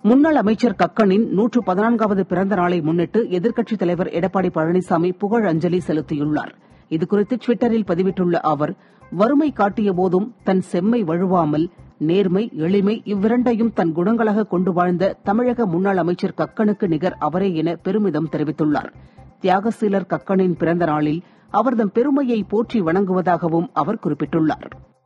முன்னாள் அமைச்சர் கக்கனின் நூற்று பதினான்காவது பிறந்த நாளை முன்னிட்டு எதிர்க்கட்சித் தலைவர் எடப்பாடி பழனிசாமி புகழ் அஞ்சலி செலுத்தியுள்ளார் இதுகுறித்து டுவிட்டரில் பதிவிட்டுள்ள அவர் வறுமை காட்டிய போதும் தன் செம்மை வழுவாமல் நேர்மை எளிமை இவ்விரண்டையும் தன் குணங்களாக கொண்டு வாழ்ந்த தமிழக முன்னாள் அமைச்சர் கக்கனுக்கு நிகர் அவரே என பெருமிதம் தெரிவித்துள்ளார் தியாகசீலர் கக்கனின் பிறந்த நாளில் அவர்தம் பெருமையை போற்றி வணங்குவதாகவும் அவர் குறிப்பிட்டுள்ளார்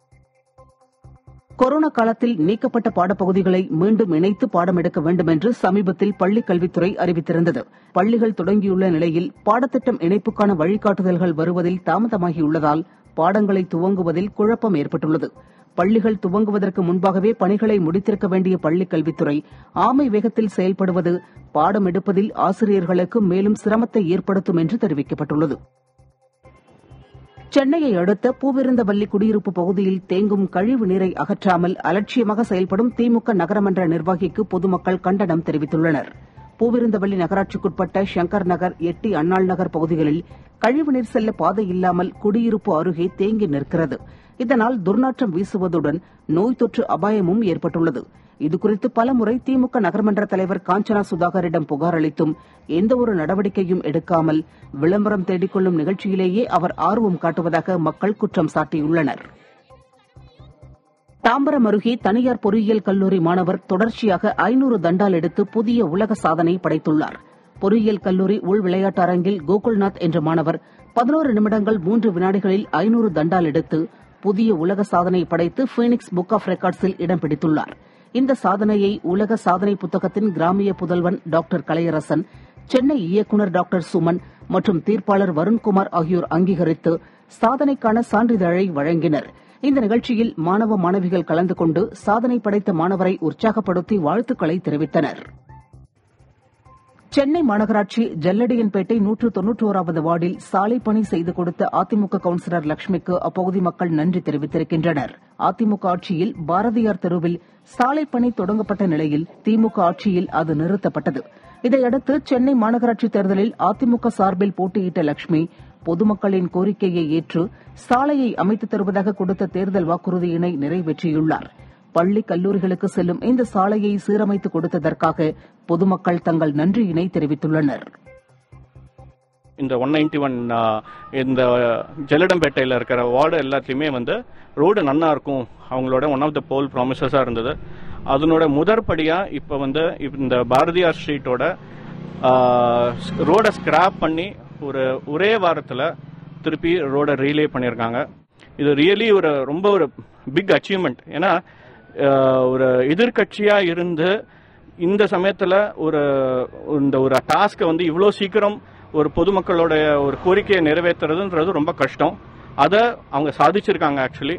கொரோனா காலத்தில் நீக்கப்பட்ட பாடப்பகுதிகளை மீண்டும் இணைத்து பாடம் எடுக்க வேண்டும் என்று சமீபத்தில் பள்ளிக் கல்வித்துறை அறிவித்திருந்தது பள்ளிகள் தொடங்கியுள்ள நிலையில் பாடத்திட்டம் இணைப்புக்கான வழிகாட்டுதல்கள் வருவதில் தாமதமாகியுள்ளதால் பாடங்களை துவங்குவதில் குழப்பம் ஏற்பட்டுள்ளது பள்ளிகள் துவங்குவதற்கு முன்பாகவே பணிகளை முடித்திருக்க வேண்டிய பள்ளிக் கல்வித்துறை ஆமை வேகத்தில் செயல்படுவது பாடம் எடுப்பதில் ஆசிரியர்களுக்கு மேலும் சிரமத்தை ஏற்படுத்தும் என்று தெரிவிக்கப்பட்டுள்ளது சென்னையை அடுத்த பூவிருந்தவல்லி குடியிருப்பு பகுதியில் தேங்கும் கழிவு நீரை அகற்றாமல் அலட்சியமாக செயல்படும் திமுக நகரமன்ற நிர்வாகிக்கு பொதுமக்கள் கண்டனம் தெரிவித்துள்ளனர் பூவிருந்தவல்லி நகராட்சிக்குட்பட்ட சங்கர் நகர் எட்டி அண்ணாள் நகர் பகுதிகளில் கழிவுநீர் செல்ல பாதை இல்லாமல் குடியிருப்பு அருகே தேங்கி நிற்கிறது இதனால் துர்நாற்றம் வீசுவதுடன் நோய் தொற்று அபாயமும் ஏற்பட்டுள்ளது இதுகுறித்து பலமுறை திமுக நகர்மன்ற தலைவர் காஞ்சனா சுதாகரிடம் புகார் அளித்தும் எந்தவொரு நடவடிக்கையும் எடுக்காமல் விளம்பரம் தேடிக்கொள்ளும் நிகழ்ச்சியிலேயே அவர் ஆர்வம் காட்டுவதாக மக்கள் குற்றம் சாட்டியுள்ளனர் தாம்பரம் அருகே தனியார் பொறியியல் கல்லூரி மாணவர் தொடர்ச்சியாக ஐநூறு தண்டால் எடுத்து புதிய உலக சாதனை படைத்துள்ளார் பொறியியல் கல்லூரி உள் விளையாட்டு அரங்கில் கோகுல்நாத் என்ற மாணவர் பதினோரு நிமிடங்கள் மூன்று வினாடிகளில் ஐநூறு தண்டால் எடுத்து புதிய உலக சாதனை படைத்து பீனிக்ஸ் புக் ஆஃப் ரெக்கார்ட்ஸில் இடம் பிடித்துள்ளார் இந்த சாதனையை உலக சாதனை புத்தகத்தின் கிராமிய புதல்வன் டாக்டர் கலையரசன் சென்னை இயக்குநர் டாக்டர் சுமன் மற்றும் தீர்ப்பாளர் வருண்குமார் ஆகியோர் அங்கீகரித்து சாதனைக்கான சான்றிதழை வழங்கினர் இந்த நிகழ்ச்சியில் மாணவ மாணவிகள் கலந்து கொண்டு சாதனை படைத்த மாணவரை உற்சாகப்படுத்தி வாழ்த்துக்களை தெரிவித்தனர் சென்னை மாநகராட்சி ஜல்லடியன்பேட்டை நூற்று தொன்னூற்றோராவது வார்டில் சாலை பணி செய்து கொடுத்த அதிமுக கவுன்சிலர் லட்சுமிக்கு அப்பகுதி மக்கள் நன்றி தெரிவித்திருக்கின்றனர் அதிமுக ஆட்சியில் பாரதியார் தெருவில் சாலை பணி தொடங்கப்பட்ட நிலையில் திமுக ஆட்சியில் அது நிறுத்தப்பட்டது இதையடுத்து சென்னை மாநகராட்சி தேர்தலில் அதிமுக சார்பில் போட்டியிட்ட லட்சுமி பொதுமக்களின் கோரிக்கையை ஏற்று சாலையை அமைத்துத் தருவதாக கொடுத்த தேர்தல் வாக்குறுதியினை நிறைவேற்றியுள்ளார் பள்ளி கல்லூரிகளுக்கு செல்லும் இந்த சாலையை சீரமைத்து கொடுத்ததற்காக பொதுமக்கள் தங்கள் நன்றியினை தெரிவித்துள்ளனர் இந்த ஒன் நைன்டி ஒன் இந்த ஜெல்லடம்பேட்டையில் இருக்கிற வார்டு எல்லாத்துலேயுமே வந்து ரோடு நன்னா இருக்கும் அவங்களோட ஒன் ஆஃப் த போல் ப்ராமிசஸாக இருந்தது அதனோட முதற்படியாக இப்போ வந்து இந்த பாரதியார் ஸ்ட்ரீட்டோட ரோடை ஸ்கிராப் பண்ணி ஒரு ஒரே வாரத்தில் திருப்பி ரோடை ரீலே பண்ணியிருக்காங்க இது ரியலி ஒரு ரொம்ப ஒரு பிக் அச்சீவ்மெண்ட் ஏன்னா ஒரு எதிர்கட்சியாக இருந்து இந்த சமயத்தில் ஒரு இந்த ஒரு டாஸ்க்கை வந்து இவ்வளோ சீக்கிரம் ஒரு பொதுமக்களோட ஒரு கோரிக்கையை நிறைவேற்றுறதுன்றது ரொம்ப கஷ்டம் அதை அவங்க சாதிச்சிருக்காங்க ஆக்சுவலி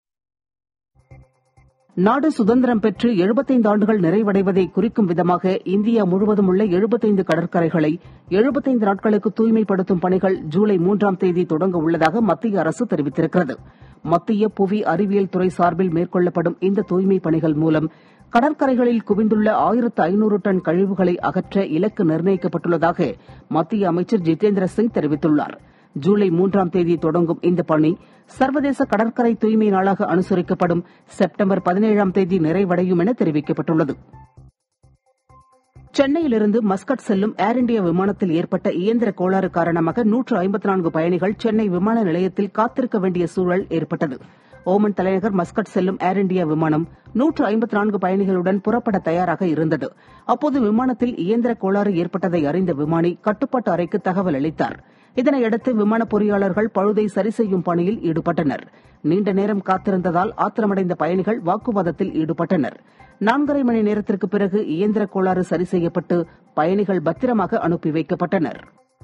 நாடு சுதந்திரம் பெற்று எழுபத்தைந்து ஆண்டுகள் நிறைவடைவதை குறிக்கும் விதமாக இந்தியா முழுவதும் உள்ள எழுபத்தைந்து கடற்கரைகளை எழுபத்தைந்து நாட்களுக்கு தூய்மைப்படுத்தும் பணிகள் ஜூலை மூன்றாம் தேதி தொடங்க உள்ளதாக மத்திய அரசு தெரிவித்திருக்கிறது மத்திய புவி அறிவியல் துறை சார்பில் மேற்கொள்ளப்படும் இந்த தூய்மை பணிகள் மூலம் கடற்கரைகளில் குவிந்துள்ள ஆயிரத்து ஐநூறு டன் கழிவுகளை அகற்ற இலக்கு நிர்ணயிக்கப்பட்டுள்ளதாக மத்திய அமைச்சர் ஜிதேந்திர சிங் தெரிவித்துள்ளார் ஜூலை மூன்றாம் தேதி தொடங்கும் இந்த பணி சர்வதேச கடற்கரை தூய்மை நாளாக அனுசரிக்கப்படும் செப்டம்பர் பதினேழாம் தேதி நிறைவடையும் என தெரிவிக்கப்பட்டுள்ளது சென்னையிலிருந்து மஸ்கட் செல்லும் ஏர் இண்டியா விமானத்தில் ஏற்பட்ட இயந்திர கோளாறு காரணமாக நூற்று ஐம்பத்தி நான்கு பயணிகள் சென்னை விமான நிலையத்தில் காத்திருக்க வேண்டிய சூழல் ஏற்பட்டது ஓமன் தலைநகர் மஸ்கட் செல்லும் ஏர் இண்டியா விமானம் நூற்று ஐம்பத்தி நான்கு பயணிகளுடன் புறப்பட தயாராக இருந்தது அப்போது விமானத்தில் இயந்திர கோளாறு ஏற்பட்டதை அறிந்த விமானி கட்டுப்பாட்டு அறைக்கு தகவல் அளித்தார் இதனையடுத்து விமான பொறியாளர்கள் பழுதை சரி செய்யும் பணியில் ஈடுபட்டனர் நீண்ட நேரம் காத்திருந்ததால் ஆத்திரமடைந்த பயணிகள் வாக்குவாதத்தில் ஈடுபட்டனர் நான்கரை மணி நேரத்திற்கு பிறகு இயந்திர கோளாறு சரி செய்யப்பட்டு பயணிகள் பத்திரமாக அனுப்பி வைக்கப்பட்டனர்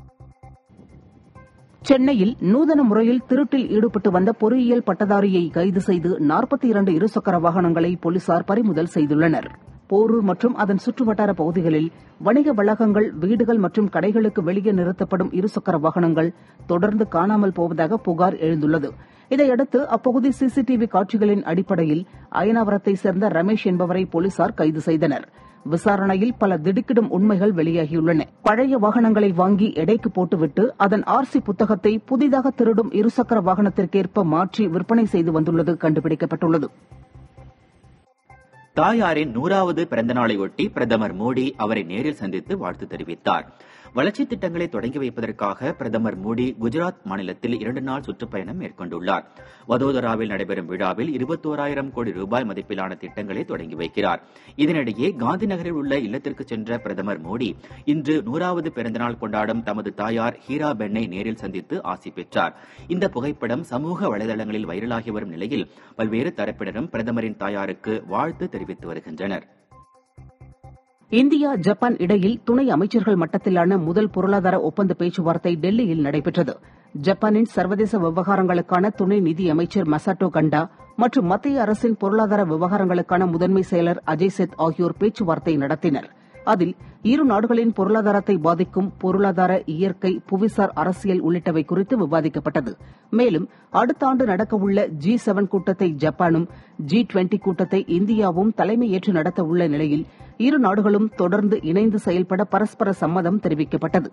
சென்னையில் நூதன முறையில் திருட்டில் ஈடுபட்டு வந்த பொறியியல் பட்டதாரியை கைது செய்து நாற்பத்தி இரண்டு இருசக்கர வாகனங்களை போலீசார் பறிமுதல் செய்துள்ளனர் போரூர் மற்றும் அதன் சுற்றுவட்டார பகுதிகளில் வணிக வளாகங்கள் வீடுகள் மற்றும் கடைகளுக்கு வெளியே நிறுத்தப்படும் இருசக்கர வாகனங்கள் தொடர்ந்து காணாமல் போவதாக புகார் எழுந்துள்ளது இதையடுத்து அப்பகுதி சிசிடிவி காட்சிகளின் அடிப்படையில் அயனாவரத்தை சேர்ந்த ரமேஷ் என்பவரை போலீசார் கைது செய்தனர் விசாரணையில் பல திடுக்கிடும் உண்மைகள் வெளியாகியுள்ளன பழைய வாகனங்களை வாங்கி எடைக்கு போட்டுவிட்டு அதன் ஆர்சி புத்தகத்தை புதிதாக திருடும் இருசக்கர வாகனத்திற்கேற்ப மாற்றி விற்பனை செய்து வந்துள்ளது கண்டுபிடிக்கப்பட்டுள்ளது தாயாரின் நூறாவது பிறந்தநாளையொட்டி பிரதமர் மோடி அவரை நேரில் சந்தித்து வாழ்த்து தெரிவித்தார் வளர்ச்சித் திட்டங்களை தொடங்கி வைப்பதற்காக பிரதமர் மோடி குஜராத் மாநிலத்தில் இரண்டு நாள் சுற்றுப்பயணம் மேற்கொண்டுள்ளார் வதோதராவில் நடைபெறும் விழாவில் இருபத்தோராயிரம் கோடி ரூபாய் மதிப்பிலான திட்டங்களை தொடங்கி வைக்கிறார் இதனிடையே காந்தி நகரில் உள்ள இல்லத்திற்கு சென்ற பிரதமர் மோடி இன்று நூறாவது பிறந்தநாள் கொண்டாடும் தமது தாயார் ஹீரா பெண்ணை நேரில் சந்தித்து ஆசி பெற்றார் இந்த புகைப்படம் சமூக வலைதளங்களில் வைரலாகி வரும் நிலையில் பல்வேறு தரப்பினரும் பிரதமரின் தாயாருக்கு வாழ்த்து தெரிவித்து வருகின்றனர் இந்தியா ஜப்பான் இடையில் துணை அமைச்சர்கள் மட்டத்திலான முதல் பொருளாதார ஒப்பந்த பேச்சுவார்த்தை டெல்லியில் நடைபெற்றது ஜப்பானின் சர்வதேச விவகாரங்களுக்கான துணை நிதி அமைச்சர் மசாட்டோ கண்டா மற்றும் மத்திய அரசின் பொருளாதார விவகாரங்களுக்கான முதன்மை செயலர் அஜய் செத் ஆகியோர் பேச்சுவார்த்தை நடத்தினர் அதில் இரு நாடுகளின் பொருளாதாரத்தை பாதிக்கும் பொருளாதார இயற்கை புவிசார் அரசியல் உள்ளிட்டவை குறித்து விவாதிக்கப்பட்டது மேலும் அடுத்த ஆண்டு நடக்கவுள்ள ஜி செவன் கூட்டத்தை ஜப்பானும் ஜி டுவெண்டி கூட்டத்தை இந்தியாவும் தலைமையேற்று நடத்த உள்ள நிலையில் இரு நாடுகளும் தொடர்ந்து இணைந்து செயல்பட பரஸ்பர சம்மதம் தெரிவிக்கப்பட்டது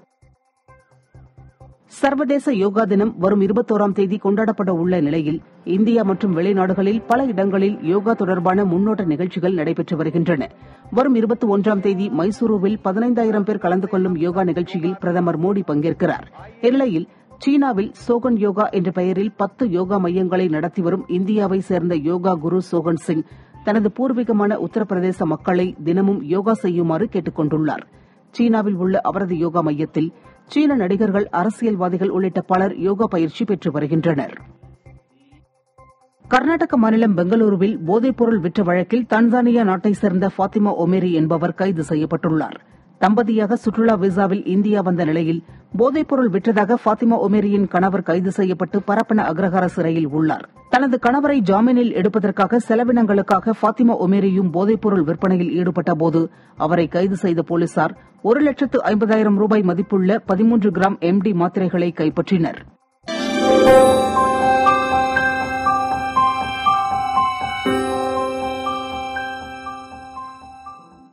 சர்வதேச யோகா தினம் வரும் இருபத்தோராம் தேதி கொண்டாடப்பட உள்ள நிலையில் இந்தியா மற்றும் வெளிநாடுகளில் பல இடங்களில் யோகா தொடர்பான முன்னோட்ட நிகழ்ச்சிகள் நடைபெற்று வருகின்றன வரும் இருபத்தி ஒன்றாம் தேதி மைசூருவில் பதினைந்தாயிரம் பேர் கலந்து கொள்ளும் யோகா நிகழ்ச்சியில் பிரதமர் மோடி பங்கேற்கிறார் இந்நிலையில் சீனாவில் சோகன் யோகா என்ற பெயரில் பத்து யோகா மையங்களை நடத்தி வரும் இந்தியாவை சேர்ந்த யோகா குரு சோகன் சிங் தனது பூர்வீகமான உத்தரப்பிரதேச மக்களை தினமும் யோகா செய்யுமாறு கேட்டுக் கொண்டுள்ளார் சீனாவில் உள்ள அவரது யோகா மையத்தில் சீன நடிகர்கள் அரசியல்வாதிகள் உள்ளிட்ட பலர் யோகா பயிற்சி பெற்று வருகின்றனர் கர்நாடக மாநிலம் பெங்களூருவில் போதைப்பொருள் விற்ற வழக்கில் தன்சானியா நாட்டைச் சேர்ந்த ஃபாத்திமா ஒமேரி என்பவர் கைது செய்யப்பட்டுள்ளார் தம்பதியாக சுற்றுலா விசாவில் இந்தியா வந்த நிலையில் போதைப்பொருள் விற்றதாக ஃபாத்திமா ஒமேரியின் கணவர் கைது செய்யப்பட்டு பரப்பன அக்ரஹார சிறையில் உள்ளார் தனது கணவரை ஜாமீனில் எடுப்பதற்காக செலவினங்களுக்காக ஃபாத்திமா ஒமேரியும் போதைப்பொருள் விற்பனையில் ஈடுபட்டபோது அவரை கைது செய்த போலீசார் ஒரு லட்சத்து ஐம்பதாயிரம் ரூபாய் மதிப்புள்ள பதிமூன்று கிராம் எம்டி மாத்திரைகளை கைப்பற்றினர்